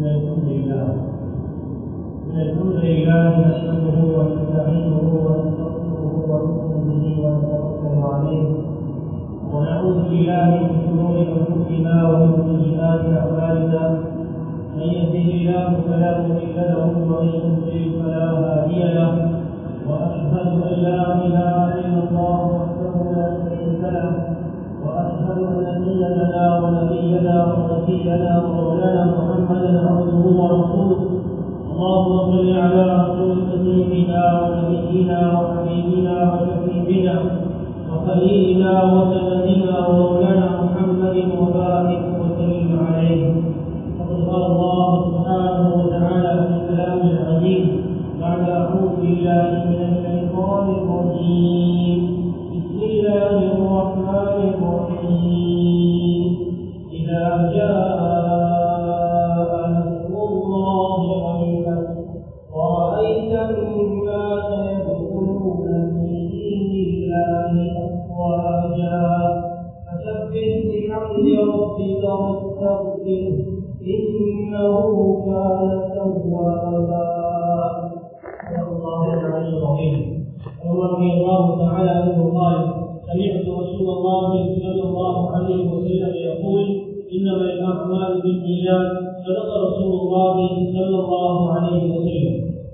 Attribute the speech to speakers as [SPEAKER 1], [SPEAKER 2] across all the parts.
[SPEAKER 1] الحمد لله إن الحمد لله نحمده ونستعينه ونستغفره ونؤمن به ونتوكل عليه ونعوذ بالله من شرور أنفسنا ومن سيئات أعمالنا من يهده الله فلا مضل له ومن يضلل فلا هادي له وأشهد أن لا إله إلا الله وحده لا شريك له واشهد ان سيدنا ونبينا وشفيعنا ومولانا محمدا عبده ورسوله اللهم صل على رسولك سيدنا ونبينا وحبيبنا وشفيعنا وخليلنا وسندنا ومولانا محمد وبارك وسلم عليه وقد قال الله سبحانه وتعالى في كلام العزيز بعد اعوذ بالله من الشيطان الرجيم بسم الله الرحمن الرحيم إذا جاء نصر الله والفتح ورأيت الناس يدخلون في دين الله أفواجا فسبح بحمد ربك واستغفره إنه كان توابا صدق الله العلي العظيم رضي الله تعالى عنه قال سمعت رسول الله صلى الله عليه وسلم يقول انما الاعمال بالنيات صدق رسول الله صلى الله عليه وسلم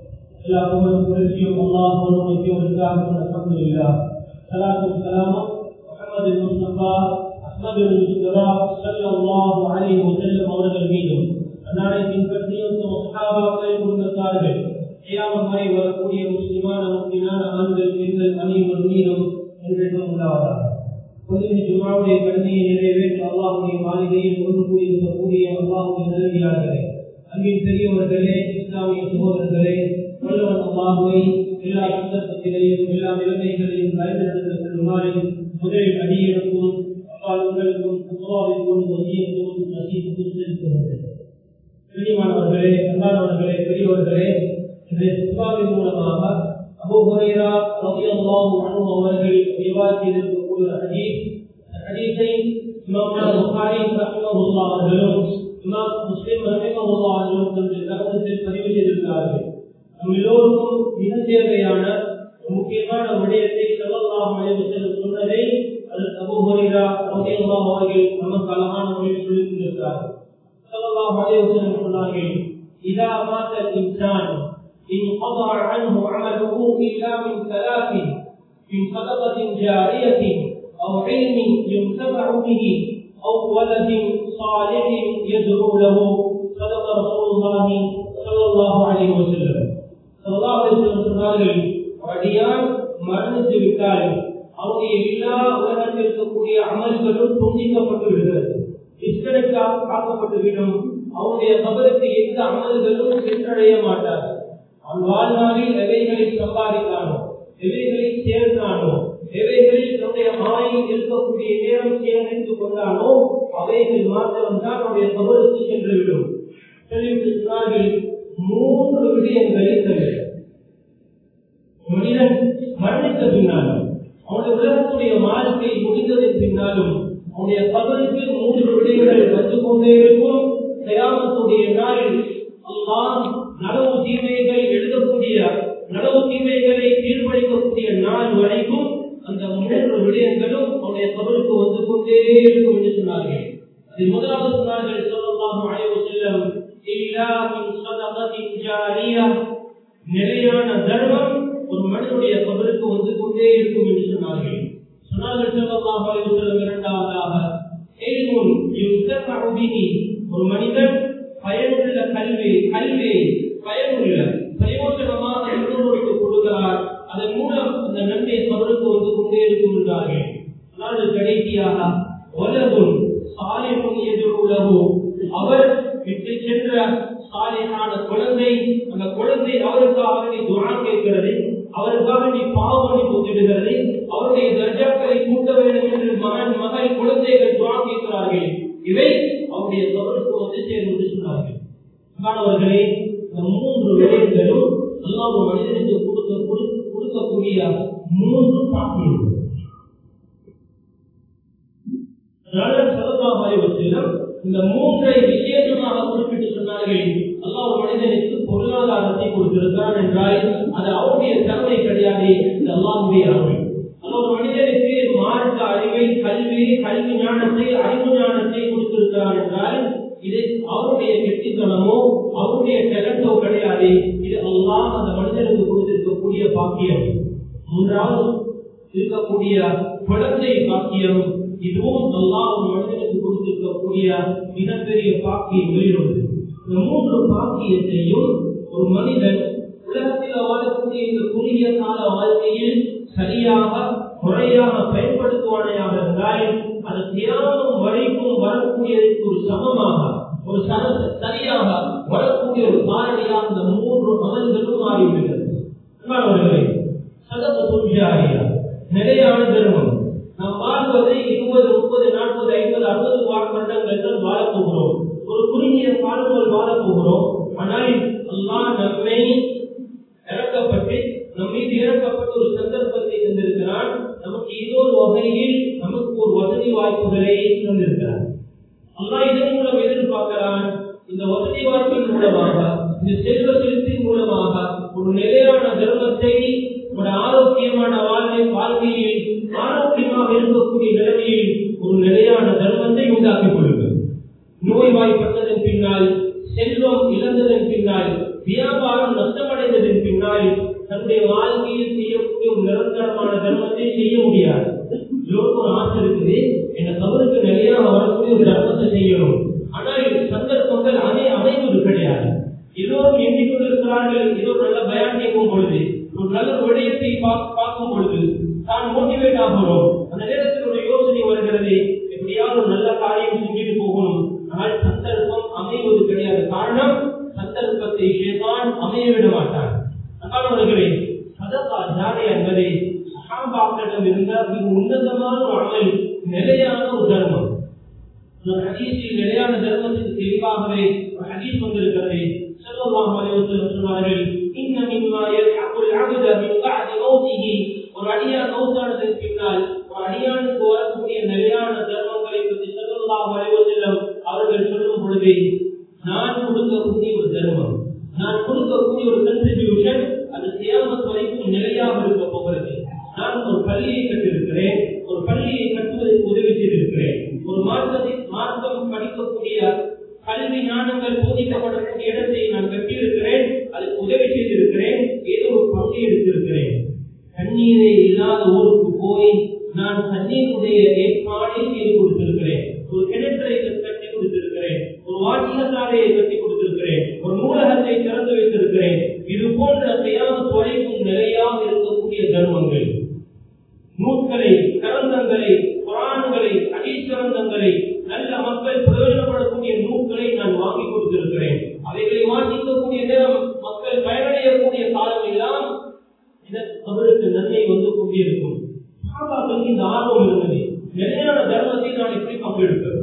[SPEAKER 1] اللهم نرجو الله ونرجو الكافر الحمد لله صلاه والسلام محمد المصطفى احمد المصطفى صلى الله عليه وسلم அவர்கள் மீதும் அன்னாரை பின்பற்றியும் சஹாபாக்களை முன்னத்தார்கள் கியாமத் வரை வரக்கூடிய முஸ்லிமான முஸ்லிமான ஆண்கள் பெண்கள் அனைவர் மீதும் என்றென்றும் உண்டாவதாக பொதுவின் ஜுமாவுடைய கடமையை நிறைவேற்ற அல்லாஹுடைய மாளிகையில் ஒன்று கூடியிருக்கக்கூடிய அல்லாஹுடைய நிலவியாளர்களே அன்பின் பெரியவர்களே இஸ்லாமிய சகோதரர்களே வல்லவன் அல்லாஹுவை எல்லா சந்தர்ப்பத்திலையும் எல்லா நிலைமைகளையும் பயந்து நடந்து கொள்ளுமாறு முதலில் அடியெடுக்கும் அப்பால் உங்களுக்கும் துவாவிற்கும் வசியக்கும் நசீப்புக்கும் செலுத்துகிறது கண்ணியமானவர்களே அன்பானவர்களே பெரியவர்களே இந்த சுப்பாவின் மூலமாக அபு ஹுரைரா ரலியல்லாஹு அன்ஹு அவர்கள் ரிவாயத் செய்திருக்கக்கூடிய ஹதீஸ் ஹதீஸை இமாம் புகாரி ரஹ்மத்துல்லாஹ் அவர்களும் இமாம் முஸ்லிம் ரஹ்மத்துல்லாஹ் அவர்களும் தங்கள் கிரந்தத்தில் பதிவு செய்திருக்கிறார்கள் நம் எல்லோருக்கும் மிக தேவையான முக்கியமான விடயத்தை ஸல்லல்லாஹு அலைஹி வஸல்லம் சொன்னதை அது அபு ஹுரைரா ரலியல்லாஹு அவர்கள் நமக்கு அழகான முறையில் சொல்லிக் கொண்டிருக்கிறார்கள் ஸல்லல்லாஹு அலைஹி வஸல்லம் சொன்னார்கள் இதா மாத இன்சான் انقطع عنه عمله إلا من ثلاث من صدقة جارية أو علم ينتفع به أو ولد صالح يدعو له صدق رسول الله صلى الله عليه وسلم صلى الله عليه وسلم சொன்னார்கள் அடியான் மரணித்து விட்டால் அவருடைய எல்லா உலகத்தில் இருக்கக்கூடிய அமல்களும் துண்டிக்கப்பட்டு விடுகிறது டிஸ்கனெக்டாக காக்கப்பட்டுவிடும் அவருடைய கபருக்கு எந்த அமல்களும் சென்றடைய மாட்டார் அவன் வாழ்நாளில் எவைகளை சம்பாதித்தானோ எவைகளை சேர்ந்தானோ எவைகளில் தன்னுடைய ஆயில் இருக்கக்கூடிய நேரம் சேகரித்து கொண்டானோ அவைகள் மாத்திரம் தான் அவருடைய கபருக்கு சென்றுவிடும் சொன்னார்கள் மூன்று விடயங்களை தவிர மனிதன் மரணித்த பின்னாலும் அவனுடைய உலகத்துடைய வாழ்க்கை முடிந்ததன் பின்னாலும் அவனுடைய கபருக்கு மூன்று விடயங்கள் வந்து கொண்டே இருக்கும் தயாமத்துடைய நாளில் அல்லாம் நலவு தீமைகளை எழுதக்கூடிய நலவு தீமைகளை தீர்ப்பளிக்கக்கூடிய நாள் வரைக்கும் அந்த மூன்று விடயங்களும் அவனுடைய கபருக்கு வந்து கொண்டே இருக்கும் என்று சொன்னார்கள் அது முதலாவது சொன்னார்கள் சொல்லலாம் அழைவு செல்லம் நிலையான தர்மம் ஒரு மனிதனுடைய கபருக்கு வந்து கொண்டே இருக்கும் என்று சொன்னார்கள் சொன்னார்கள் சொல்லலாம் அழைவு செல்லம் இரண்டாவதாக ஒரு மனிதன் பயனுள்ள கல்வி கல்வி பயனுள்ள பிரயோஜனமாக இன்னொருக்கு கொடுக்கிறார் அதன் மூலம் அந்த நன்மை அவருக்கு வந்து கொண்டே இருக்கும் என்றார்கள் ஆனால் கடைசியாக வலதும் சாலைக்கும் எதிர்வுள்ளவோ அவர் விட்டு சென்ற சாலையான குழந்தை அந்த குழந்தை அவருக்காக நீ துவா கேட்கிறது அவருக்காக நீ பாவம் ஒத்துடுகிறது அவருடைய தர்ஜாக்களை கூட்ட வேண்டும் என்று மகன் மகள் குழந்தைகள் துவா கேட்கிறார்கள் இவை அவருடைய கவருக்கு வந்து சேரும் என்று சொன்னார்கள் மாணவர்களே இந்த மூன்று விடயங்களும் எல்லாம் ஒரு மனிதனுக்கு கொடுக்க கொடுக்கக்கூடிய மூன்று பாக்கியம் அதனால சலதாபாய் வசலம்
[SPEAKER 2] இந்த மூன்றை விசேஷமாக குறிப்பிட்டு சொன்னார்கள் அல்லாஹ் ஒரு மனிதனுக்கு பொருளாதாரத்தை கொடுத்திருக்கிறான் என்றால் அது அவருடைய திறமை கிடையாது இது அல்லாஹுடைய அருள் அல்ல ஒரு மனிதனுக்கு மார்க்க அறிவை கல்வி கல்வி ஞானத்தை அறிவு ஞானத்தை கொடுத்திருக்கிறான் என்றால் இது அவருடைய கெட்டித்தனமோ அவருடைய டெலண்டோ கிடையாது இது அல்லாஹ் அந்த மனிதனுக்கு கொடுத்திருக்கக்கூடிய பாக்கியம் மூன்றாவது இருக்கக்கூடிய குழந்தை பாக்கியம் இதுவும் அல்லாஹ் ஒரு மனிதனுக்கு கொடுத்திருக்கக்கூடிய மிகப்பெரிய பாக்கியங்களில் ஒன்று இந்த மூன்று பாக்கியத்தையும் ஒரு மனிதன் உலகத்தில் வாழக்கூடிய இந்த குறுகிய கால வாழ்க்கையில் சரியாக முறையாக பயன்படுத்துவானையாக இருந்தால் அது தியாகம் வரைக்கும் வரக்கூடியதற்கு ஒரு சமமாக ஒரு சர- சரியாக வரக்கூடிய ஒரு காரணியாக இந்த மூன்று அமல்களும் மாறிவிடுகிறது அன்பானவர்களே, சதக துன்ஜாரியா, நிலையான தர்மம் நாம் வாழ்வதை இருபது முப்பது நாற்பது ஐம்பது அறுபது வருடங்கள் வாழப் போகிறோம் ஒரு குறுகிய காலங்கள் வாழப் போகிறோம் ஆனால் அல்லாஹ் நம்மை இறக்கப்பட்டு நம் மீது இறக்கப்பட்ட ஒரு சந்தர்ப்பத்தை தந்திருக்கிறான் நமக்கு ஏதோ ஒரு வகையில் நமக்கு ஒரு வசதி வாய்ப்புகளை தந்திருக்கிறான் அல்லாஹ் இதன் மூலம் எதிர்பார்க்கிறான் இந்த வசதி வாய்ப்பின் மூலமாக இந்த செல்வ செலுத்தின் மூலமாக ஒரு நிலையான தர்மத்தை ஒரு ஆரோக்கியமான வாழ்வை வாழ்க்கையில் ஆரோக்கியமாக இருக்கக்கூடிய நிலைமையில் ஒரு நிலையான தர்மத்தை உண்டாக்கிக் கொள்ளுங்கள் நோய்வாய்ப்பட்டதன் பின்னால் செல்வம் இழந்ததன் பின்னால் வியாபாரம் நஷ்டமடைந்ததன் பின்னால் தன்னுடைய வாழ்க்கையில் செய்யக்கூடிய ஒரு நிரந்தரமான தர்மத்தை செய்ய முடியாது எல்லோருக்கும் ஒரு ஆசை இருக்குது என் கபருக்கு நிலையாக வரக்கூடிய ஒரு தர்மத்தை செய்யணும் ஆனால் சந்தர்ப்பங்கள் அதே அமைவது கிடையாது எல்லோரும் எண்ணிக்கொண்டிருக்கிறார்கள் ஏதோ ஒரு நல்ல பயான் கேட்கும் பொழுது ஒரு நல்ல விடயத்தை பா- பார்க்கும் பொழுது தான் மோட்டிவேட் ஆகிறோம் அந்த நேரத்தில் ஒரு யோசனை வருகிறது எப்படியாவது ஒரு நல்ல காரியம் செஞ்சுட்டு போகணும் ஆனால் சந்தர்ப்பம் அமைவது கிடையாது காரணம் சந்தர்ப்பத்தை ஷேதான் அமைய விட மாட்டான் அன்பானவர்களே சதகா ஜாரியா என்பதை சஹாபாக்களிடம் இருந்த மிக உன்னதமான ஒரு அமல் நிலையான ஒரு தர்மம் ஒரு ஹதீஸில் நிலையான தர்மத்துக்கு தெளிவாகவே ஒரு ஹதீஸ் வந்திருக்கிறது ஸல்லல்லாஹு அலைஹி வஸல்லம் சொன்னார்கள் இன்ன மிம்மா யல்ஹகுல் அப்த மின் பஅதி மௌத்திஹி ஒரு அடியான் மௌத்தானதன் பின்னால் ஒரு அடியானுக்கு வரக்கூடிய நிலையான தர்மங்களை பற்றி ஸல்லல்லாஹு அலைஹி வஸல்லம் அவர்கள் சொல்லும் பொழுது நான் கொடுக்கக்கூடிய ஒரு தர்மம் நான் கொடுக்கக்கூடிய ஒரு கன்ட்ரிபியூஷன் அது கியாமத் வரைக்கும் நிலையாக இருக்க போகிறது நான் ஒரு பள்ளியை கட்டிருக்கிறேன் ஒரு பள்ளியை கட்டுவதற்கு உதவி செய்திருக்கிறேன் ஒரு மார்க்கத்தை மார்க்கம் படிக்கக்கூடிய கல்வி ஞானங்கள் போதிக்கப்படக்கூடிய இடத்தை நான் கட்டியிருக்கிறேன் அதுக்கு உதவி செய்திருக்கிறேன் ஏதோ ஒரு பங்கு எடுத்திருக்கிறேன் தண்ணீரே இல்லாத ஊருக்கு போய் நான் தண்ணீருடைய ஏற்பாடை செய்து கொடுத்திருக்கிறேன் ஒரு கிணற்றை கட்டி கொடுத்திருக்கிறேன் ஒரு வாட்டியசாலையை கட்டி கொடுத்திருக்கிறேன் ஒரு நூலகத்தை திறந்து வைத்திருக்கிறேன் இது போன்ற கையாமத் வரைக்கும் நிலையாக இருக்கக்கூடிய தர்மங்கள் நூல்களை கரந்தங்களை குரான்களை அடிச்சரந்தங்களை நல்ல மக்கள் பிரயோஜனப்படக்கூடிய நூல்களை நான் வாங்கி கொடுத்திருக்கிறேன் அவைகளை வாசிக்கக்கூடிய நேரம் மக்கள் பயனடையக்கூடிய காலம் எல்லாம் அவருக்கு நன்மை வந்து கொண்டிருக்கும் சாபாக்களுக்கு இந்த ஆர்வம் இருந்தது நிலையான தர்மத்தை நான் எப்படி பங்கெடுப்பேன்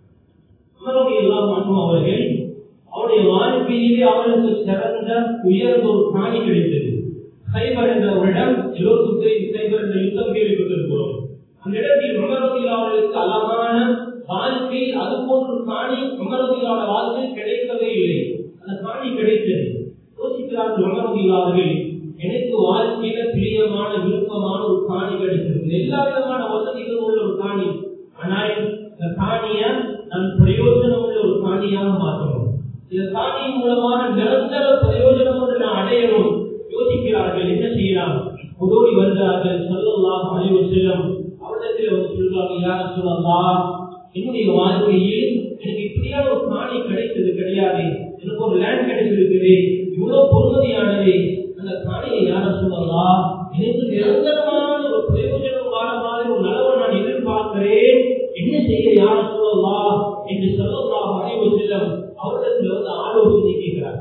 [SPEAKER 2] அமரோடு எல்லாம் பண்ணும் அவர்கள் அவருடைய வாழ்க்கையிலே அவருக்கு சிறந்த உயர்ந்த ஒரு காணி கிடைத்தது சைபர் என்ற ஒரு இடம் எல்லோருக்கும் தெரியும் சைபர் என்ற யுத்தம் கேள்விப்பட்டிருக்கிறோம் அந்த இடத்தில் உமரத்தில் அவர்களுக்கு அழகான வாழ்க்கை அது போன்ற காணி உமரத்திலான வாழ்க்கை கிடைக்கவே இல்லை அந்த காணி கிடைத்தது யோசிக்கிறார்கள் உமரத்தில் அவர்கள் எனக்கு வாழ்க்கையில பிரியமான விருப்பமான ஒரு காணி கிடைத்திருக்கு எல்லா விதமான வசதிகளும் உள்ள ஒரு காணி ஆனால் இந்த காணிய நான் பிரயோஜனம் உள்ள ஒரு காணியாக மாற்றணும் இந்த காணியின் மூலமான நிரந்தர பிரயோஜனம் ஒன்று நான் அடையணும் யோசிக்கிறார்கள் என்ன செய்யலாம் உதவி வருகிறார்கள் சொல்லலாம் அழிவு செல்லும் அவரிடத்தில் வந்து சொல்றாங்க யார சொல்லலாம் என்னுடைய வாழ்க்கையில் எனக்கு இப்படியான ஒரு காணி கிடைத்தது கிடையாது எனக்கு ஒரு லேண்ட் கிடைச்சிருக்குது இவ்வளவு பொறுமதியானது அந்த காணியை யார சொல்லலாம் எனக்கு நிரந்தரமான ஒரு பிரயோஜனம் வார மாதிரி ஒரு நலவை நான் எதிர்பார்க்கிறேன் என்ன செய்ய யார சொல்லலாம் என்று சொல்லலாம் அறிவு செல்லும் அவரிடத்தில் வந்து ஆலோசனை கேட்கிறார்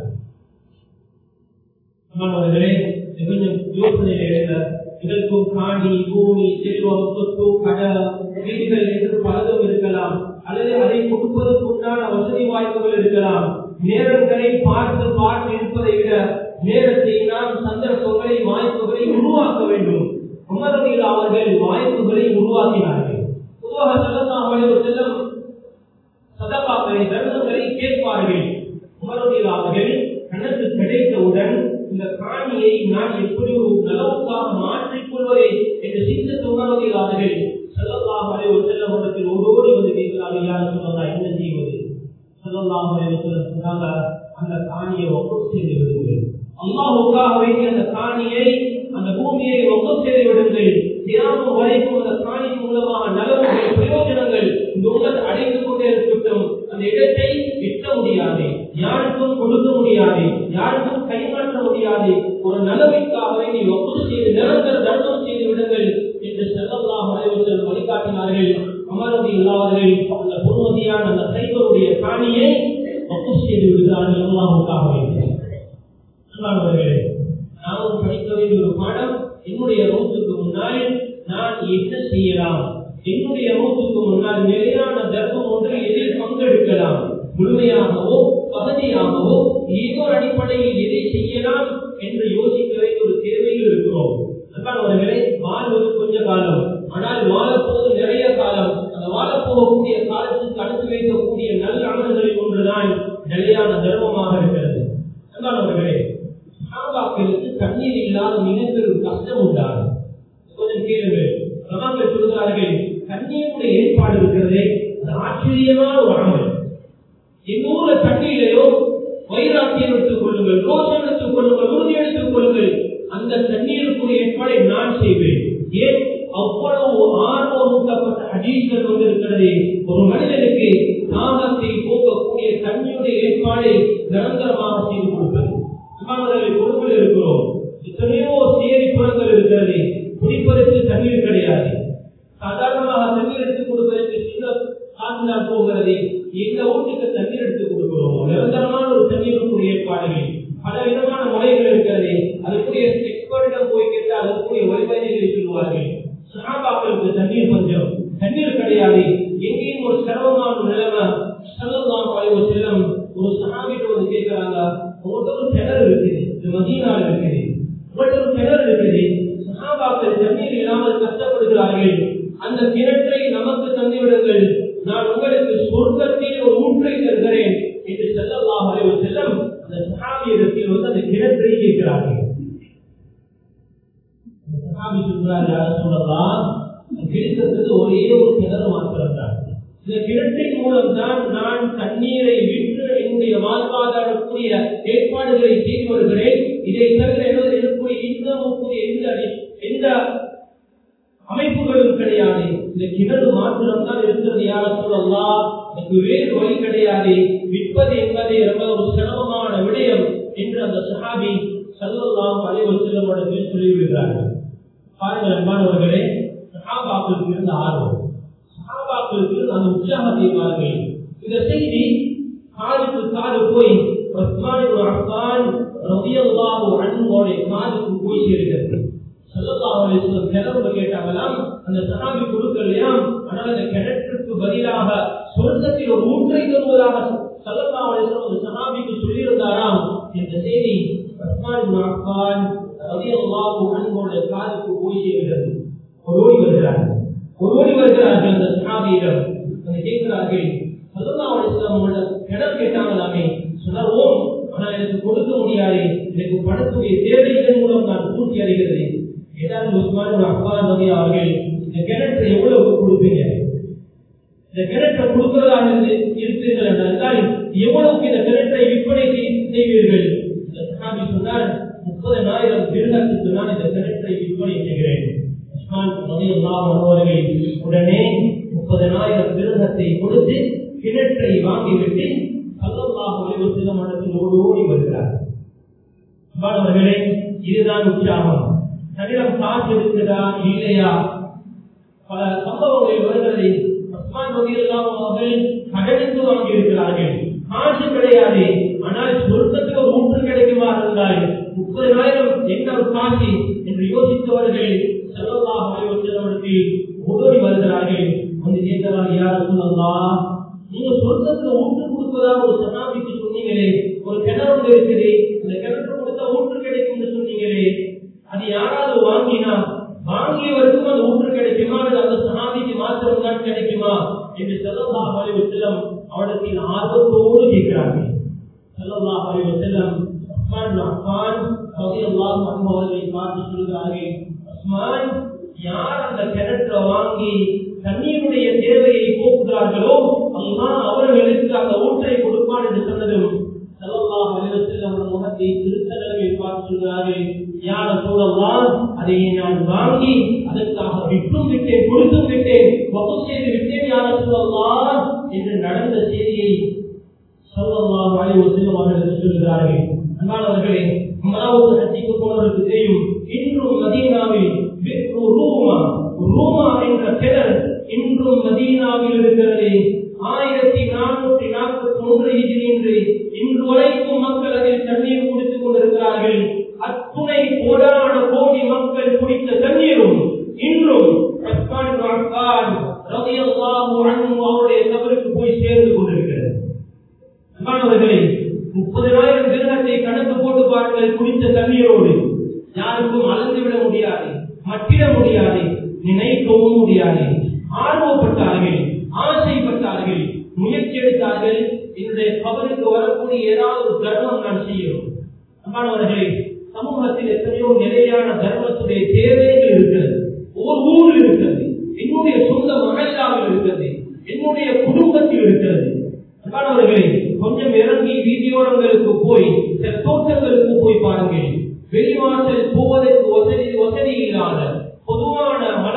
[SPEAKER 2] மாணவர்களே கொஞ்சம் யோசனையில் எழுந்த இதற்கும் காணி பூமி செல்வம் சொத்து கட வீடுகள் என்று பலதும் இருக்கலாம் அல்லது அதை கொடுப்பதற்கு உண்டான வசதி வாய்ப்புகள் இருக்கலாம் நேரங்களை பார்த்து பார்த்து இருப்பதை விட நேரத்தை நாம் சந்தர்ப்பங்களை வாய்ப்புகளை உருவாக்க வேண்டும் உமரவில் அவர்கள் வாய்ப்புகளை உருவாக்கினார்கள் பொதுவாக செல்லலாம் செல்லும் சதகாக்களை காணியை நான் எப்படி ஒரு நலவுக்காக மாற்றிக் கொள்வதை என்று சிந்தித்து உணர்வதில்லாதவர்கள் செல்லல்லாஹ் அலைவர் செல்லம் இடத்தில் ஓடோடி வந்து கேட்கிறார்கள் யார் சொல்லலாம் என்ன செய்வது செல்லல்லாஹ் அலைவர் செல்லம் சொன்னாங்க அந்த காணியை ஒப்பம் செய்து விடுங்கள் அல்லாஹுக்காக வேண்டிய அந்த காணியை அந்த பூமியை ஒப்பம் செய்து விடுங்கள் தியானம் வரைக்கும் அந்த காணியின் மூலமாக நலவுகள் பிரயோஜனங்கள் இந்த உலகத்தை அடைந்து கொண்டே இருக்கட்டும் அந்த இடத்தை விற்க முடியாது யாருக்கும் கொடுக்க முடியாது யாருக்கும் கைமாற்ற முடியாது ஒரு நலவிற்காகவே நீ ஒப்பது செய்து நிரந்தர தர்மம் செய்து விடுங்கள் என்று செல்லல்லாஹ் அலைவர்கள் வழிகாட்டினார்கள் அமரதி இல்லாதவர்கள் அந்த பொறுமதியான அந்த சைவருடைய காணியை ஒப்பு செய்து விடுகிறார்கள் அல்லாஹுக்காக அன்பானவர்களே நாமும் படிக்க வேண்டிய ஒரு பாடம் என்னுடைய நோட்டுக்கு முன்னால் நான் என்ன செய்யலாம் என்னுடைய நோட்டுக்கு முன்னால் நிலையான தர்மம் ஒன்று எதில் பங்கெடுக்கலாம் முழுமையாகவோ பகுதியாகவோ ஏதோ அடிப்படையில் எதை செய்யலாம் என்று யோசிக்க வேண்டிய ஒரு தேவையில் இருக்கிறோம் அன்பானவர்களே வாழ்வது கொஞ்ச காலம் ஆனால் வாழப்போவது நிறைய காலம் அந்த வாழப்போகக்கூடிய காலத்துக்கு அடுத்து வைக்கக்கூடிய நல்ல அமல்களில் ஒன்றுதான் நிலையான தர்மமாக இருக்கிறது அன்பானவர்களே சாபாக்களுக்கு தண்ணீர் இல்லாத மிகப்பெரும் கஷ்டம் உண்டாகும் கொஞ்சம் கேளுங்கள் சமாக்கள் சொல்கிறார்கள் தண்ணீருடைய ஏற்பாடு இருக்கிறதே அது ஆச்சரியமான ஒரு அமல் எங்க ஊர்ல தண்ணீரையோ வைராக்கியம் எடுத்துக் கொள்ளுங்கள் ரோஷம் எடுத்துக் கொள்ளுங்கள் உறுதி எடுத்துக் கொள்ளுங்கள் அந்த தண்ணீருக்குரிய ஏற்பாடை நான் செய்வேன் ஏன் அவ்வளவு ஆர்வமூட்டப்பட்ட அஜீசல் வந்து இருக்கிறது ஒரு மனிதனுக்கு தாகத்தை போக்கக்கூடிய தண்ணியுடைய ஏற்பாடை நிரந்தரமாக செய்து கொடுப்பது கொடுப்பில் இருக்கிறோம் எத்தனையோ சேரி புறங்கள் இருக்கிறது குடிப்பதற்கு தண்ணீர் கிடையாது சாதாரணமாக தண்ணீர் எடுத்துக் கொடுப்பதற்கு சின்ன காசுதான் போகிறது எந்த வீட்டுக்கு தண்ணீர் எடுத்துக் கொடுக்கிறோம் நிரந்தரமான ஒரு தண்ணீருக்குரிய ஏற்பாடுகள் பல விதமான முறைகள் இருக்கிறது அதுக்குரிய எக்ஸ்பர்ட்டிடம் போய் கேட்டால் அதற்குரிய வழிவகைகளை சொல்லுவார்கள் சகாபாக்களுக்கு தண்ணீர் பஞ்சம் தண்ணீர் கிடையாது எங்கேயும் ஒரு சிரமமான நிலைமை செல்லலாம் ஒரு செல்லம் ஒரு சகாபிட்டு வந்து கேட்கிறாங்க உங்கள்கிட்ட ஒரு கிணறு இருக்குது இது மதீனால இருக்குது உங்கள்கிட்ட ஒரு கிணறு இருக்குது சகாபாக்கள் தண்ணீர் இல்லாமல் கஷ்டப்படுகிறார்கள் அந்த கிணற்றை நமக்கு தந்துவிடுங்கள் நான் உங்களுக்கு சொர்க்கத்தில் ஒரு ஊற்றை தருகிறேன் என்று செல்லலாம் அலைவர் செல்லம் அந்த சகாபியிடத்தில் வந்து அந்த கிணற்றை கேட்கிறார்கள் சகாபி சொல்கிறார் யார் சொல்லலாம் கிடைத்தது ஒரே ஒரு கிணறு மாத்திரம் தான் இந்த கிணற்றின் மூலம் தான் நான் தண்ணீரை விற்று என்னுடைய வாழ்வாதாரக்கூடிய ஏற்பாடுகளை செய்து வருகிறேன் இதை தவிர எனது இருக்கக்கூடிய இன்னமும் எந்த எந்த அமைப்புகளும் கிடையாது இந்த கிணறு மாத்திரம் தான் இருக்கிறது யார சொல்லலாம் எனக்கு வேறு வழி கிடையாது விற்பது என்பதை ரொம்ப ஒரு சிரமமான விடயம் என்று அந்த சஹாபி சல்லல்லாம் அலைவர் செல்லமிடத்தில் சொல்லிவிடுகிறார்கள் பாருங்கள் அன்பானவர்களே சஹாபாக்களுக்கு இருந்த ஆர்வம் சஹாபாக்களுக்கு அந்த உற்சாகத்தை பாருங்கள் இந்த செய்தி காதுக்கு காது போய் உஸ்மான் இப்னு அஃபான் ரலியல்லாஹு அன்ஹுவோட காதுக்கு போய் சேர்கிறது ஸல்லல்லாஹு அலைஹி வஸல்லம் கிணறு கேட்டாங்களாம் அந்த சஹாபி கொடுக்கலையாம் ஆனால் அந்த கிணற்றுக்கு பதிலாக சொர்க்கத்தில் ஒரு ஊற்றை தருவதாக ஸல்லல்லாஹு அலைஹி வஸல்லம் அந்த சஹாபிக்கு சொல்லியிருந்தாராம் இந்த செய்தி உஸ்மான் இப்னு அஃபான் ரலியல்லாஹு அன்ஹுவோட காதுக்கு போய் சேர்கிறது ஓடி வருகிறார்கள் ஓடி வருகிறார்கள் அந்த சஹாபியிடம் அதை கேட்கிறார்கள் சல்லல்லாஹு அலைஹி வஸல்லம் கிணறு கேட்டாங்களாமே சொன்னார் ஓம் ஆனால் எனக்கு கொடுக்க முடியாது எனக்கு படத்துடைய தேவைகள் மூலம் நான் பூர்த்தி அடைகிறது ஏதாவது உஸ்மான் அப்பா நபி அவர்கள் இந்த கிணற்றை எவ்வளவு கொடுப்பீங்க இந்த கிணற்றை கொடுக்கிறதாக இருப்பீர்கள் என்றால் எவ்வளவுக்கு இந்த கிணற்றை விற்பனை செய்வீர்கள் இந்த சஹாபி சொன்னார் முப்பதனாயிரம் திருநத்துக்கு நான் இந்த கிணற்றை விற்பனை செய்கிறேன் உஸ்மான் நபி அவர்கள் உடனே முப்பதனாயிரம் திருநத்தை கொடுத்து கிணற்றை வாங்கிவிட்டு அல்லாஹ் அலைவசல்லம் மனத்தில் ஓடி ஓடி வருகிறார் மாணவர்களே இதுதான் உற்சாகம் தன்னிடம் காசு இருக்குதா இல்லையா பல சம்பவங்கள் வருகிறது உஸ்மான் ரலியல்லாஹு அவர்கள் கடனுக்கு வாங்கி இருக்கிறார்கள் காசு கிடையாது ஆனால் சொர்க்கத்தில் ஒரு ஊற்று கிடைக்குமா இருந்தால் முப்பதாயிரம் என்ன ஒரு காசு என்று யோசித்தவர்கள் செல்லல்லாஹ் அலைவசல்லமத்தில் ஓடி வருகிறார்கள் வந்து கேட்கிறார் யார் சொல்லலாம் நீங்க சொர்க்கத்துல ஊற்று கொடுப்பதாக ஒரு சனாபிக்கு சொன்னீங்களே ஒரு கிணறு ஒன்று இருக்குது இந்த கிணறு கொடுத்தா ஊற்று கிடைக்கும் சொன்னீங்களே அது யாராவது வாங்கினா வாங்கியவருக்கும் அந்த ஊற்று கிடைக்குமா அல்லது அந்த சனாபிக்கு மாத்திரம் தான் கிடைக்குமா என்று செல்லல்லா அலைவு செல்லம் அவடத்தில் ஆர்வத்தோடு கேட்கிறார்கள் செல்லல்லா அலைவு செல்லம் உஸ்மான் பின் அஃபான் ரலியல்லாஹு அன்ஹு அவர்களை பார்த்து சொல்கிறார்கள் உஸ்மான் யார் அந்த கிணற்ற வாங்கி தண்ணீருடைய தேவையை போக்குகிறார்களோ அல்லாஹ் அவர்களுக்கு அந்த ஊற்றை கொடுப்பான் என்று சொன்னதும் ஸல்லல்லாஹு அலைஹி வஸல்லம் அவர்கள் முகத்தை திருத்த நிலையில் பார்த்து சொல்கிறார்கள் யார சூழல்லாம் அதை நான் வாங்கி அதற்காக விட்டும் விட்டேன் கொடுத்தும் விட்டேன் வகுப்பு செய்து விட்டேன் யார சூழல்லாம் என்று நடந்த செய்தியை ஸல்லல்லாஹு அலைஹி வஸல்லம் அவர்கள் சொல்கிறார்கள் அன்பானவர்களே உமராவுக்கு ஹஜ்ஜிக்கு போனவர்களுக்கு தெரியும் இன்றும் மதீனாவில் விக்ரு ரூமா ரூமா என்ற கிணறு இன்றும் மதீனாவில் இருக்கிறது ஆயிரத்தி நானூற்றி நாற்பத்தி ஒன்று இன்று இன்று வரைக்கும் மக்கள் அதில் தண்ணீர் குடித்துக் கொண்டிருக்கிறார்கள் அத்துணை கோடான கோடி மக்கள் குடித்த தண்ணீரும் இன்றும் உஸ்மான் இப்னு அஃபான் ரலியல்லாஹு அன்ஹு அவருடைய கபருக்கு போய் சேர்ந்து கொண்டிருக்கிறது அன்பானவர்களே முப்பதினாயிரம் திருநத்தை கணக்கு போட்டு பாருங்கள் குடித்த தண்ணீரோடு யாருக்கும் அளந்து விட முடியாது மட்டிட முடியாது நினைக்கவும் முடியாது ஆர்வப்பட்டார்கள் ஆசைப்பட்டார்கள் முயற்சி எடுத்தார்கள் என்னுடைய கபருக்கு வரக்கூடிய ஏதாவது ஒரு தர்மம் நான் செய்யணும் அன்பானவர்களே சமூகத்தில் எத்தனையோ நிலையான தர்மத்துடைய தேவைகள் இருக்கிறது ஒரு ஊரில் இருக்கிறது என்னுடைய சொந்த மகளாவில் இருக்கிறது என்னுடைய குடும்பத்தில் இருக்கிறது அன்பானவர்களே கொஞ்சம் இறங்கி வீதியோரங்களுக்கு போய் சில தோட்டங்களுக்கு போய் பாருங்கள் வெளிவாசல் போவதற்கு வசதி வசதி இல்லாத பொதுவான மல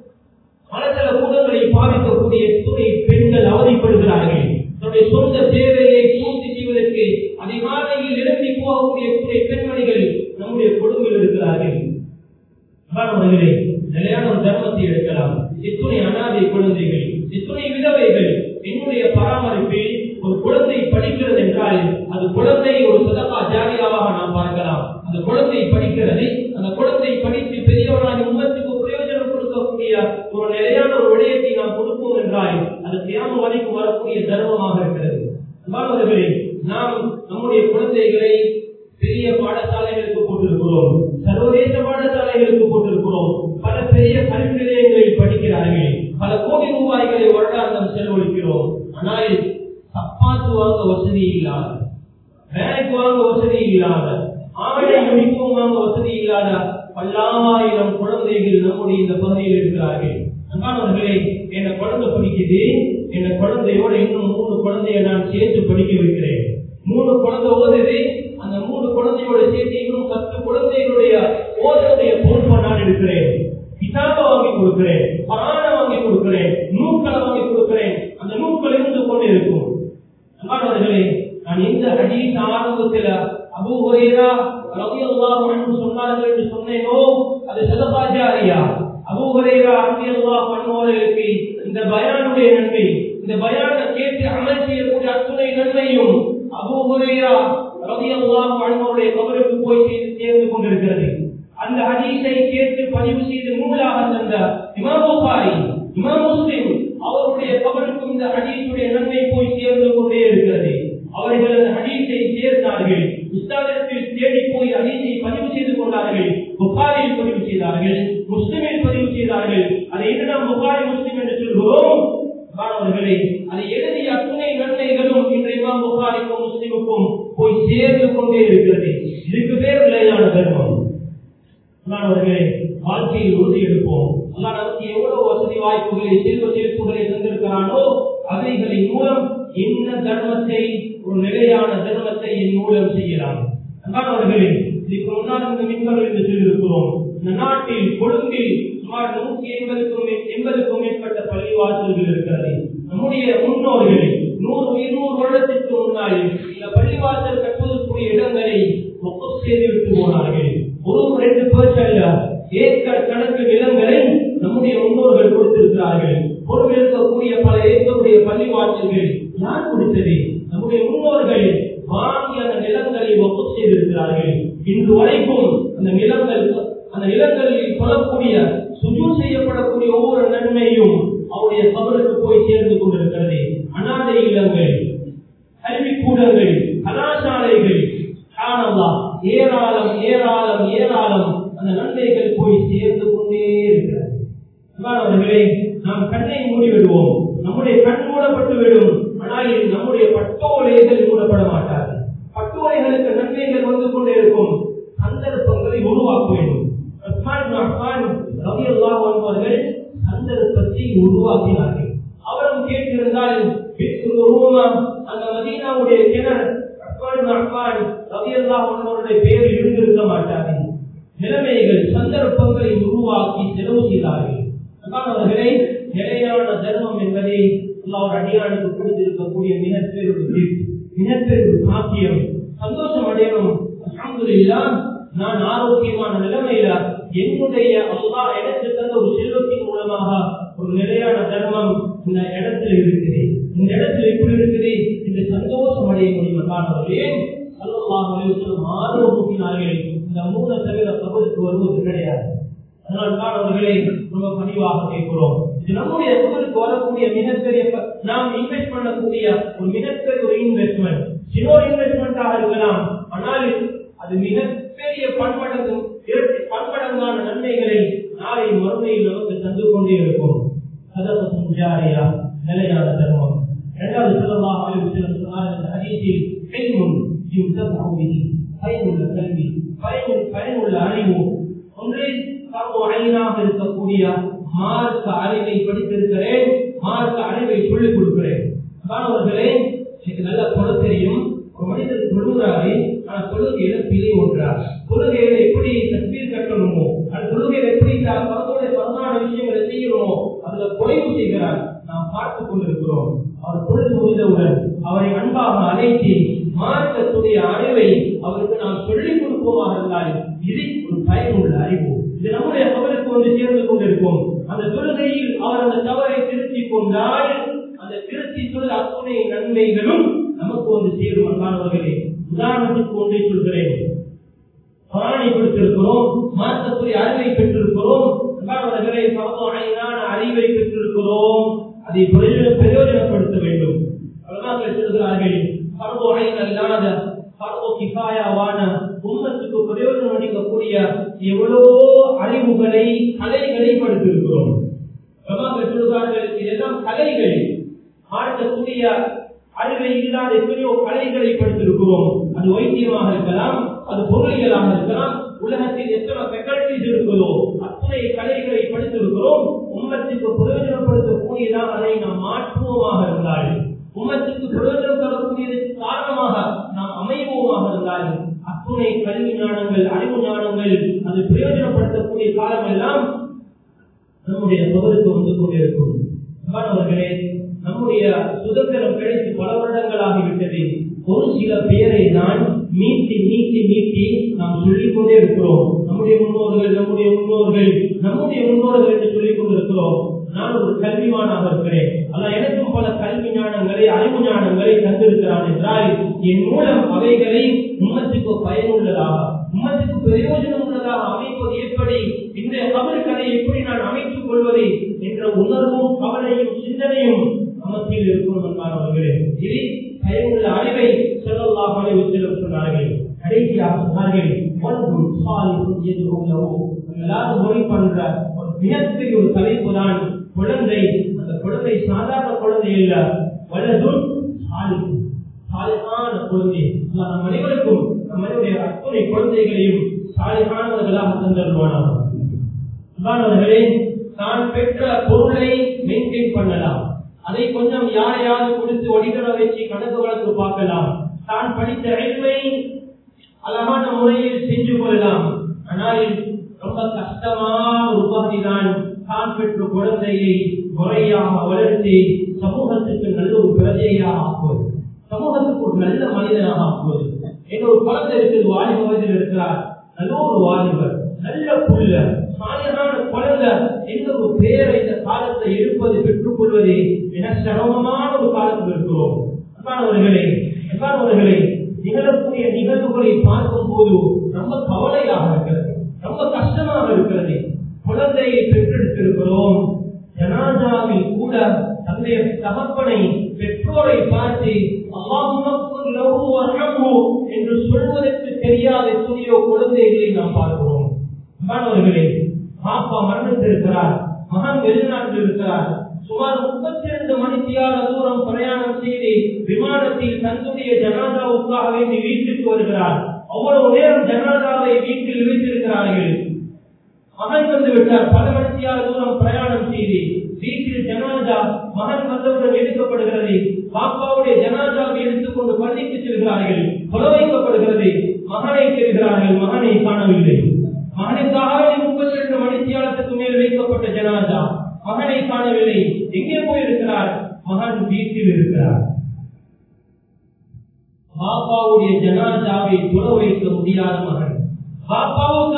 [SPEAKER 2] மலத்தள கூடங்களை பாதிக்கக்கூடிய துணை பெண்கள் அவதிப்படுகிறார்கள் தன்னுடைய சொந்த தேவையை பூர்த்தி செய்வதற்கு அதிகாலையில் எழுப்பி போகக்கூடிய துணை பெண்மணிகள் நம்முடைய குடும்பத்தில் இருக்கிறார்கள் மாணவர்களே நிலையான ஒரு தர்மத்தை எடுக்கலாம் இத்துணை அனாதை குழந்தைகள் இத்துணை விதவைகள் என்னுடைய பராமரிப்பில் ஒரு குழந்தை படிக்கிறது என்றால் அது குழந்தை ஒரு சதகா ஜாரியாவாக நாம் பார்க்கலாம் அந்த குழந்தை படிக்கிறது அந்த குழந்தை படித்து பெரியவராக உம்மத்துக்கு பிரயோஜனம் கொடுக்கக்கூடிய ஒரு நிலையான ஒரு விடயத்தை நாம் கொடுப்போம் என்றால் அது தியாகம் வரைக்கும் வரக்கூடிய தர்மமாக இருக்கிறது மாணவர்களே நாம் நம்முடைய குழந்தைகளை பெரிய பாடசாலைகளுக்கு போட்டிருக்கிறோம் சர்வதேச பாடசாலைகளுக்கு போட்டிருக்கிறோம் பல பெரிய கல்வி நிலையங்களில் படிக்கிறார்கள் பல கோடி ரூபாய்களை வருடாந்தம் செலவழிக்கிறோம் ஆனால் சப்பாத்து வாங்க வசதி இல்லாத பேக் வாங்க வசதி இல்லாத ஆடை யூனிஃபார்ம் வாங்க வசதி இல்லாத பல்லாயிரம் குழந்தைகள் நம்முடைய இந்த பகுதியில் இருக்கிறார்கள் அன்பானவர்களே என்ன குழந்தை படிக்குது என்ன குழந்தையோட இன்னும் மூணு குழந்தைய நான் சேர்த்து படிக்க வைக்கிறேன் மூணு குழந்தை ஓதுது அந்த மூணு குழந்தையோட சேர்த்து இன்னும் பத்து குழந்தைகளுடைய ஓதனுடைய பொறுப்பை நான் எடுக்கிறேன் கிதாபை வாங்கி கொடுக்கிறேன் பராண வாங்கி கொடுக்கிறேன் நூக்களை வாங்கி கொடுக்கிறேன் அந்த நூக்கள் இருந்து கொண்டு இருக்கும் அன்பானவர்களே நான் எந்த ஹதீஸ் ஆரம்பத்தில் அபூ ஹுரைரா ரலியல்லாஹு அன்ஹு சொன்னார்கள் என்று சொன்னேனோ அது சதகா ஜாரியா அபூ ஹுரைரா ரலியல்லாஹு அன்ஹு அவர்களுக்கு இந்த பயானுடைய நன்மை இந்த பயானை கேட்டு அமல் செய்யக்கூடிய அத்துணை நன்மையும் அபூ ஹுரைரா ரலியல்லாஹு அன்ஹு அவருடைய கபருக்கு போய் சேர்ந்து சேர்ந்து கொண்டிருக்கிறது அந்த ஹதீஸை கேட்டு பதிவு செய்து நூலாக தந்த இமாம் புகாரி இமாம் முஸ்லிம் அவருடைய கபருக்கும் இந்த ஹதீஸுடைய நன்மை போய் சேர்ந்து கொண்டே இருக்கிறது அவர்கள் அந்த ஹதீஸை சேர்த்தார்கள் உஸ்தாதத்தில் தேடி போய் ஹதீஸை பதிவு செய்து கொண்டார்கள் புகாரில் பதிவு செய்தார்கள் முஸ்லிமில் பதிவு செய்தார்கள் அதை என்ன நாம் புகாரி முஸ்லிம் என்று சொல்கிறோம் மாணவர்களே அதை எழுதிய அத்துணை நன்மைகளும் இன்றைய இமாம் புகாரிக்கும் முஸ்லிமுக்கும் போய் சேர்ந்து கொண்டே இருக்கிறது இதுக்கு பேர் நிலையான தர்மம் மாணவர்களே வாழ்க்கையில் உறுதி எடுப்போம் அல்லா நமக்கு எவ்வளவு வசதி வாய்ப்புகளை செல்வ செழிப்புகளை தந்திருக்கிறானோ அவைகளின் மூலம் என்ன தர்மத்தை ஒரு நிலையான தர்மத்தை என் மூலம் செய்யலாம் அன்பானவர்களே இதுக்கு முன்னால் இந்த மின்கள் என்று சொல்லியிருக்கிறோம் இந்த நாட்டில் கொழும்பில் சுமார் நூற்றி எண்பதுக்கும் எண்பதுக்கும் மேற்பட்ட பள்ளிவாசல்கள் இருக்கிறது நம்முடைய முன்னோர்கள் நூறு இருநூறு வருடத்திற்கு முன்னால் இந்த பள்ளிவாசல் கட்டுவதற்குரிய இடங்களை ஒப்பம் செய்து விட்டு போனார்கள் ஒரு ரெண்டு பேர் அல்ல ஏக்கர் கணக்கு நிலங்களை நம்முடைய முன்னோர்கள் கொடுத்திருக்கிறார்கள் பொறுப்பில் இருக்கக்கூடிய பல ஏக்கருடைய பள்ளிவாசல்கள் யார் கொடுத்தது நம்முடைய முன்னோர்கள் வாங்கி அந்த நிலங்களை ஒப்பம் செய்திருக்கிறார்கள் இன்று வரைக்கும் அந்த நிலங்கள் அந்த நிலங்களில் சொல்லக்கூடிய சுஜு செய்யப்படக்கூடிய ஒவ்வொரு நன்மையும் அவருடைய கபருக்கு போய் சேர்ந்து கொண்டிருக்கிறது அனாதை இல்லங்கள் கல்விக்கூடங்கள் கலாசாலைகள் காணலா ஏராளம் ஏராளம் ஏராளம் அந்த நன்மைகள் போய் சேர்ந்து கொண்டே இருக்கிறது அன்பானவர்களே நாம் கண்ணை மூடி விடுவோம் நம்முடைய கண் மூடப்பட்டு விடும் ஆனால் நம்முடைய பட்டோலைகள் மூடப்பட மாட்டார்கள் பட்டோலைகளுக்கு எத்தனை நன்மைகள் வந்து கொண்டே இருக்கும் சந்தர்ப்பங்களை உருவாக்க வேண்டும் உஸ்மான் இப்னு அஃபான் ரலியல்லாஹு அன்ஹு அவர்கள் சந்தர்ப்பத்தை உருவாக்கினார்கள் அவரும் கேட்டிருந்தால் பித்ரு ரூமா அந்த மதீனாவுடைய கிணறு உஸ்மான் இப்னு அஃபான் ரலியல்லாஹு அன்ஹு அவருடைய பெயர் இருந்திருக்க மாட்டார்கள் நிலைமைகள் சந்தர்ப்பங்களை உருவாக்கி செலவு செய்தார்கள் அதான் அவர்களை நிலையான தர்மம் என்பதை அல்லாஹ் அடியானுக்கு கொடுத்திருக்கக்கூடிய மிகப்பெரிய ஒரு gift, மிகப்பெரிய ஒரு சாத்தியம் சந்தோஷம் அடையணும் அல்ஹம்துலில்லாஹ் நான் ஆரோக்கியமான நிலைமையில என்னுடைய அல்லாஹ் எனக்கு தந்த ஒரு செல்வத்தின் மூலமாக ஒரு நிலையான தர்மம் இந்த இடத்துல இருக்குது இந்த இடத்துல எப்படி இருக்குது இந்த சந்தோஷம் அடைய முடியும் காரணவர்களே அல்லாஹ் ஆர்வம் ஊட்டினார்கள் இந்த மூணு தவிர கபருக்கு வருவது கிடையாது அதனால் தான் அவர்களே ரொம்ப பணிவாக கேட்கிறோம் இது நம்முடைய கபருக்கு வரக்கூடிய மிகப்பெரிய ப- நாம் இன்வெஸ்ட் பண்ணக்கூடிய ஒரு மிகப்பெரிய ஒரு இன்வெஸ்ட்மெண்ட் சின்ன ஒரு இன்வெஸ்ட்மெண்டாக இருக்கலாம் ஆனால் அது மிகப்பெரிய பன்மடங்கு இரட்டி பன்மடங்கான நன்மைகளை நாளை மறுமையில் நமக்கு தந்து கொண்டே இருக்கும் சதவசம் ஜாரியா நிலையான தர்மம் இரண்டாவது செல்லமாக சொன்னார் இந்த ஹதீஸில் ஹில்முன் யும்தபு பிஹி பயனுள்ள கல்வி பயனுள்ள பயனுள்ள அறிவு ஒன்றை பருவ ஐனாக இருக்கக்கூடிய மார்க்க அறிவை படித்திருக்கிறேன் மார்க்க அறிவை சொல்லிக் கொடுக்கிறேன் மாணவர்களே எனக்கு நல்லா சொல்ல தெரியும் ஒரு மனிதர் தொழுகிறாரு ஆனா தொழுகையில பிழை ஒன்றார் தொழுகையில எப்படி தற்பீர் கட்டணுமோ அந்த தொழுகையில எப்படி பரதோடைய பரமான விஷயங்களை செய்யணுமோ அதுல குறைவு செய்கிறார் நாம் பார்த்து கொண்டிருக்கிறோம் அவர் தொழுது முடிந்தவுடன் அவரை அன்பாக அழைத்து மார்க்கத்துடைய அறிவை அவருக்கு நாம் சொல்லிக் கொடுப்போமாக இருந்தால் இது ஒரு பயனுள்ள அறிவு இது நம்முடைய அவருக்கு வந்து சேர்ந்து கொண்டிருக்கும் அந்த தொழுகையில் அவர் அந்த தவறை திருத்திக் கொண்டால் அந்த திருத்தி தொழில் அத்துணை நன்மைகளும் நமக்கு வந்து சேரும் அன்பானவர்களே உதாரணத்துக்கு ஒன்றை சொல்கிறேன் குரானை கொடுத்திருக்கிறோம் மார்க்கத்துடைய அறிவை பெற்றிருக்கிறோம் அன்பானவர்களே பரவாயிலான அறிவை பெற்றிருக்கிறோம் அதை பிரயோஜன- பிரயோஜனப்படுத்த வேண்டும் அல்லாஹ் சொல்கிறார்கள் பரவாயில் அல்லாத பரவ கிஃபாயாவான உம்மத்துக்கு பிரயோஜனம் அளிக்கக்கூடிய எவ்வளோ அறிவுகளை கலைகளை படுத்திருக்கிறோம் அல்லாஹ் சொல்கிறார்கள் இதெல்லாம் கலைகள் மார்க்கத்துடைய அறிவை இல்லாத எத்தனையோ கலைகளை படித்திருக்கிறோம் அது வைத்தியமாக இருக்கலாம் அது பொருளியலாக இருக்கலாம் உலகத்தில் எத்தனை ஃபெக்கல்டிஸ் இருக்கிறதோ அத்தனை கலைகளை படித்திருக்கிறோம் உம்மத்துக்கு பிரயோஜனப்படுத்தக்கூடியதாக அதை நாம் மாற்றுவோமாக இருந்தால் உம்மத்துக்கு பிரயோஜனம் தரக்கூடியதற்கு காரணமாக நாம் அமைவோமாக இருந்தால் அத்துணை கல்வி ஞானங்கள் அறிவு ஞானங்கள் அது பிரயோஜனப்படுத்தக்கூடிய காலம் எல்லாம் நம்முடைய பகுதிக்கு வந்து கொண்டிருக்கும் அன்பானவர்களே நம்முடைய சுதந்திரம் கிடைத்து பல வருடங்களாகிவிட்டது ஒரு சில பேரை நான் மீட்டி மீட்டி மீட்டி நாம் சொல்லிக் கொண்டே இருக்கிறோம் நம்முடைய முன்னோர்கள் நம்முடைய முன்னோர்கள் நம்முடைய முன்னோர்கள் என்று சொல்லிக் கொண்டிருக்கிறோம் நான் ஒரு கல்விமானாக இருக்கிறேன் அல்ல எனக்கும் பல கல்வி ஞானங்களை அறிவு ஞானங்களை தந்திருக்கிறான் என்றால் என் மூலம் அவைகளை உம்மத்துக்கு பயனுள்ளதாக உம்மத்துக்கு பிரயோஜனம் உள்ளதாக அமைப்பது எப்படி இன்றைய கபருக்கதை எப்படி நான் அமைத்துக் கொள்வது என்ற உணர்வும் கவலையும் சிந்தனையும் நமத்தில் இருக்கும் என்பார்களே இது பயனுள்ள அறிவை செல்லல்லாஹ் அலைஹி வஸல்லம் சொன்னார்கள் கடைசியாக சொன்னார்கள் ஒன்றும் சாலிஹுன் யதுஉலஹு எல்லாரும் மொழி பண்ற ஒரு மிகப்பெரிய ஒரு தலைப்பு தான் குழந்தை அந்த குழந்தை சாதாரண குழந்தை இல்ல வலதுன் சாலிஹுன் சாலிஹான குழந்தை அல்லாஹ் நம் அனைவருக்கும் நம்மளுடைய அத்துணை குழந்தைகளையும் சாலிஹானவர்களாக தந்தருவானாக அன்பானவர்களே தான் பெற்ற பொருளை மெயின்டைன் பண்ணலாம் அதை கொஞ்சம் யாரையாவது கொடுத்து ஒடிக்கிற வச்சு கணக்கு வழக்கு பார்க்கலாம் தான் படித்த அறிவை அழகான முறையில் செஞ்சு கொள்ளலாம் ஆனால் ரொம்ப கஷ்டமான ஒரு பகுதி தான் தான் பெற்ற குழந்தையை முறையாக வளர்த்தி சமூகத்துக்கு நல்ல ஒரு பிரஜையாக ஆக்குவது சமூகத்துக்கு ஒரு நல்ல மனிதனாக ஆக்குவது எங்க ஒரு குழந்தை இருக்குது வாலிப வயதில் இருக்கிறார் நல்ல ஒரு வாலிபர் நல்ல புள்ள சாலையான குழந்தை என்ற ஒரு பெயரை இந்த காலத்தை எடுப்பது பெற்றுக் கொள்வது என சிரமமான ஒரு காலத்தில் இருக்கிறோம் அன்பானவர்களே அன்பானவர்களே நிகழக்கூடிய நிகழ்வுகளை பார்க்கும் போது ரொம்ப கவலையாக இருக்கிறது ரொம்ப கஷ்டமாக இருக்கிறது குழந்தையை பெற்றெடுத்திருக்கிறோம் ஜனாதாவில் கூட தன்னுடைய தகப்பனை பெற்றோரை பார்த்து அல்லாஹுமக்குர் லஹு வர்ஹம்ஹு என்று சொல்வதற்கு தெரியாத எத்தனையோ குழந்தைகளை நாம் பார்க்கிறோம் மாணவர்களே பாப்பா மரணித்திருக்கிறார் மகன் வெளிநாட்டில் இருக்கிறார் சுமார் முப்பத்தி இரண்டு மணித்தியால தூரம் பிரயாணம் செய்து விமானத்தில் தன்னுடைய ஜனாதாவுக்காக வேண்டி வீட்டுக்கு வருகிறார் அவ்வளவு நேரம் ஜனாதாவை வீட்டில் வைத்திருக்கிறார்கள் மகன் வந்து விட்டார் பல மணித்தியால தூரம் பிரயாணம் செய்து வீட்டில் ஜனாதா மகன் வந்தவுடன் எடுக்கப்படுகிறது பாப்பாவுடைய ஜனாதாவை எடுத்துக்கொண்டு பள்ளிக்கு செல்கிறார்கள் கொலை வைக்கப்படுகிறது மகனை செல்கிறார்கள் மகனை காணவில்லை மகனுக்காக முப்பத்தி இரண்டு மணித்தியாலத்துக்கு மேல் வைக்கப்பட்ட ஜனாதா மகனை காணவில்லை எங்கே போயிருக்கிறார் மகன் வீட்டில் இருக்கிறார் பாப்பாவுடைய ஜனாதாவை துற வைக்க முடியாத மகன் பாப்பாவுக்கு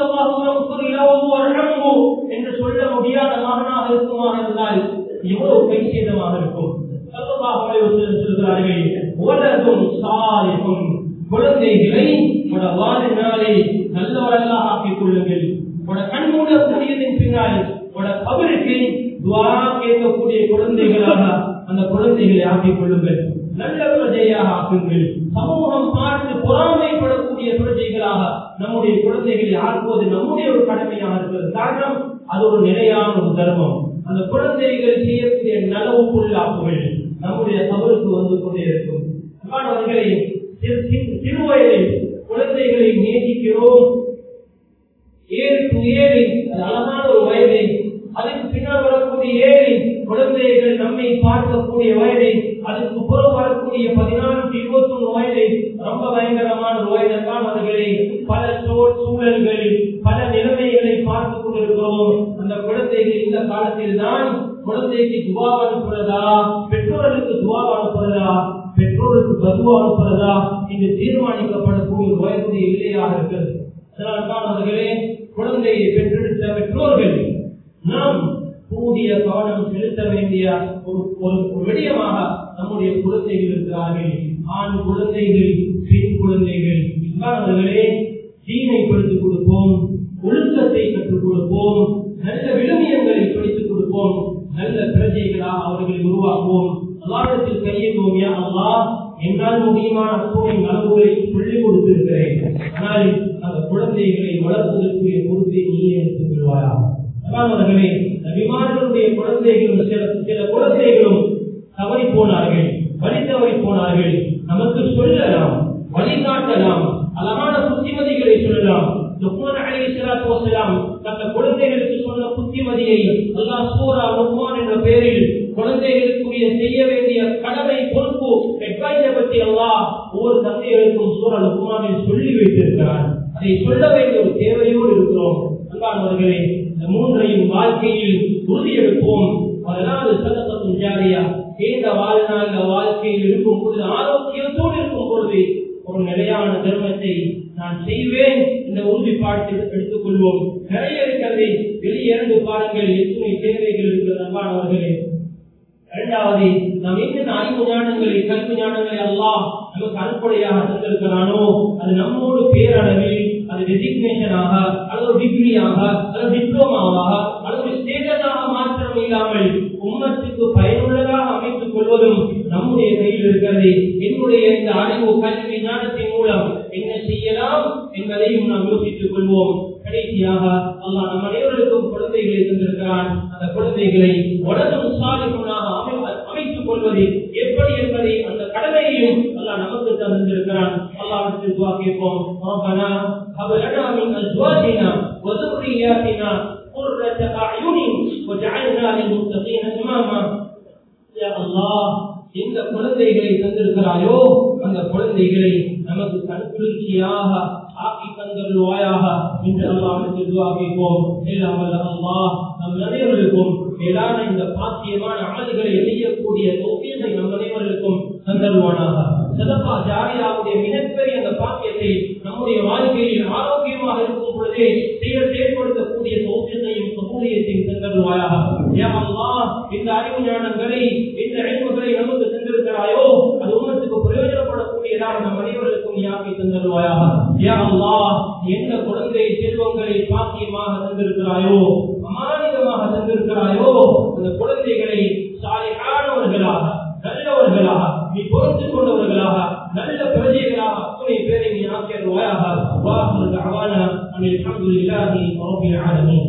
[SPEAKER 2] அல்லாஹ் என்று சொல்ல முடியாத மகனாக இருக்குமா இருந்தால் எவ்வளவு கைசேதமாக இருக்கும் சொல்கிறார்கள் உலகம் சாலிகும் குழந்தைகளை உட வாழ்நாளை நல்லவரெல்லாம் ஆக்கிக் கொள்ளுங்கள் உட கண் மூடக்கூடியதன் பின்னால் உட கபருக்கு துவா கேட்கக்கூடிய குழந்தைகளாக அந்த குழந்தைகளை ஆக்கிக் கொள்ளுங்கள் நல்ல பிரஜையாக ஆக்குங்கள் சமூகம் பார்த்து பொறாமைப்படக்கூடிய பிரஜைகளாக நம்முடைய குழந்தைகளை ஆக்குவது நம்முடைய ஒரு கடமையாக இருக்கிறது காரணம் அது ஒரு நிலையான ஒரு தர்மம் அந்த குழந்தைகள் செய்யக்கூடிய நலவு பொருளாக்குகள் நம்முடைய தவறுக்கு வந்து கொண்டே இருக்கும் அவர்களை சிறு வயதில் குழந்தைகளை நேசிக்கிறோம் ஏழு டு ஏழு அது அழகான ஒரு வயதை அதுக்கு பின்னால் வரக்கூடிய ஏழை குழந்தைகள் நம்மை பார்க்கக்கூடிய வயதை அதுக்கு புறம் வரக்கூடிய பதினாலு இருபத்தி ஒன்று வயதை ரொம்ப பயங்கரமான ஒரு வயது தான் அவர்களை பல சூழல்களில் பல நிலைமைகளை பார்த்து கொண்டிருக்கிறோம் அந்த குழந்தைகள் இந்த காலத்தில் தான் குழந்தைக்கு துவா அனுப்புறதா பெற்றோர்களுக்கு துவா அனுப்புறதா பெற்றோருக்கு பதுவா அனுப்புறதா என்று தீர்மானிக்கப்படக்கூடிய வயதுடைய இல்லையாக இருக்கிறது அதனால் தான் அவர்களே குழந்தையை பெற்றெடுத்த பெற்றோர்கள் நாம் கூடிய கவனம் செலுத்த வேண்டிய ஒரு ஒரு விடயமாக நம்முடைய குழந்தைகள் இருக்கிறார்கள் ஆண் குழந்தைகள் பெண் குழந்தைகள் அவர்களே தீனை படித்துக் கொடுப்போம் ஒழுக்கத்தை கற்றுக் கொடுப்போம் நல்ல விழுமியங்களை படித்துக் கொடுப்போம் நல்ல பிரஜைகளாக அவர்களை உருவாக்குவோம் அல்லாடத்தில் கையேவோம் யா அல்லா என்னால் முடியுமான அத்துணை நலவுகளை சொல்லிக் கொடுத்திருக்கிறேன் ஆனால் அந்த குழந்தைகளை வளர்ப்பதற்குரிய பொறுப்பை நீயே எடுத்துக் கொள்வாயா அவர்களே விமானங்களுடைய குழந்தைகளும் சில சில குழந்தைகளும் தவறி போனார்கள் வழி தவறி போனார்கள் நமக்கு சொல்லலாம் வழிகாட்டலாம் அழகான புத்திமதிகளை சொல்லலாம் தந்த குழந்தைகளுக்கு சொன்ன புத்திமதியை அல்லாஹ் சூரா லுக்மான் என்ற பெயரில் குழந்தைகளுக்குரிய செய்ய வேண்டிய கடமை பொறுப்பு அட்வைஸை பற்றி அல்லாஹ் ஒவ்வொரு தந்தைகளுக்கும் சூரா லுக்மானில் சொல்லி வைத்திருக்கிறார் அதை சொல்ல வேண்டிய ஒரு தேவையோடு இருக்கிறோம் அன்பானவர்களே இந்த மூன்றையும் வாழ்க்கையில் உறுதியெடுப்போம் அதனால் சதத்தம் ஜாரியா இந்த வாழ்நாள் வாழ்க்கையில் இருக்கும் பொழுது ஆரோக்கியத்தோடு இருக்கும் பொழுது ஒரு நிலையான தர்மத்தை நான் செய்வேன் இந்த உறுதிப்பாட்டை எடுத்துக் கொள்வோம் நிறைய இருக்கிறது வெளியிறந்து பாருங்கள் எத்தனை தேவைகள் இருக்கிறது அன்பானவர்களே இரண்டாவது நாம் என்னென்ன அறிவு ஞானங்களை கல்வி ஞானங்களை எல்லாம் நமக்கு அனுப்படையாக தந்திருக்கிறானோ அது நம்மோடு பேரளவில் அது டெசிக்னேஷனாக அல்லது டிகிரியாக அல்லது டிப்ளோமாவாக அல்லது ஸ்டேட்டஸாக மாற்றம் இல்லாமல் உம்மத்துக்கு பயனுள்ளதாக அமைத்துக் கொள்வதும் நம்முடைய கையில் இருக்கிறது என்னுடைய இந்த அறிவு கல்வி ஞானத்தின் மூலம் என்ன செய்யலாம் என்பதையும் நாம் யோசித்துக் கொள்வோம் கடைசியாக அல்லாஹ் நம் அனைவருக்கும் குழந்தைகளை தந்திருக்கிறான் அந்த குழந்தைகளை வளரும் சாலிகளாக அமைத்துக் கொள்வது எப்படி என்பதை அந்த கடமையையும் அல்லாஹ் நமக்கு தந்திருக்கிறான் அல்லாஹ்விற்கு துவா கேட்போம் ரப்பனா ஹப் லனா மின் அஸ்வாஜினா வ ذُرِّيَّاتِنَا قُرَّةَ أَعْيُنٍ وَاجْعَلْنَا لِلْمُتَّقِينَ إِمَامًا யா அல்லாஹ் எந்த குழந்தைகளை தந்திருக்கிறாயோ அந்த குழந்தைகளை நமக்கு கண்குளிர்ச்சியாக ஆக்கி தந்தருவாயாக என்று அல்லாஹ்விற்கு துஆ கேட்போம் எல்லாம் வல்ல அல்லாஹ் நம் அனைவருக்கும் மேலான இந்த பாக்கியமான அமல்களை செய்யக்கூடிய தௌஃபீகை நம் அனைவருக்கும் தந்தருவானாக சதப்பா ஜாரியாவுடைய மிகப்பெரிய அந்த பாக்கியத்தை நம்முடைய வாழ்க்கையில் ஆரோக்கியமாக இருக்கும் பொழுதே செயல் செயல்படுத்தக்கூடிய தௌஃபீகையும் சமூகத்தையும் தந்தருவாயாக யா அல்லாஹ் இந்த அறிவு ஞானங்களை இந்த அறிவுகளை நமக்கு தந்திருக்கிறாயோ அது உமத்துக்கு பிரயோஜனப்படக்கூடியதாக நம் அனைவருக்கும் யாக்கை தந்தருவாயாக யா அல்லாஹ் எந்த குழந்தை செல்வங்களை பாக்கியமாக தந்திருக்கிறாயோ அமானிதமாக தந்திருக்கிறாயோ அந்த குழந்தைகளை சாலையானவர்களாக நல்லவர்களாக நீ பொறுத்துக் கொண்டவர்களாக நல்ல பிரஜைகளாக அத்துணை பேரை நீ ஆக்கியருவாயாக வாசல் அவான அனில் அல்ஹம்துலில்லாஹி ரப்பில் ஆலமீன்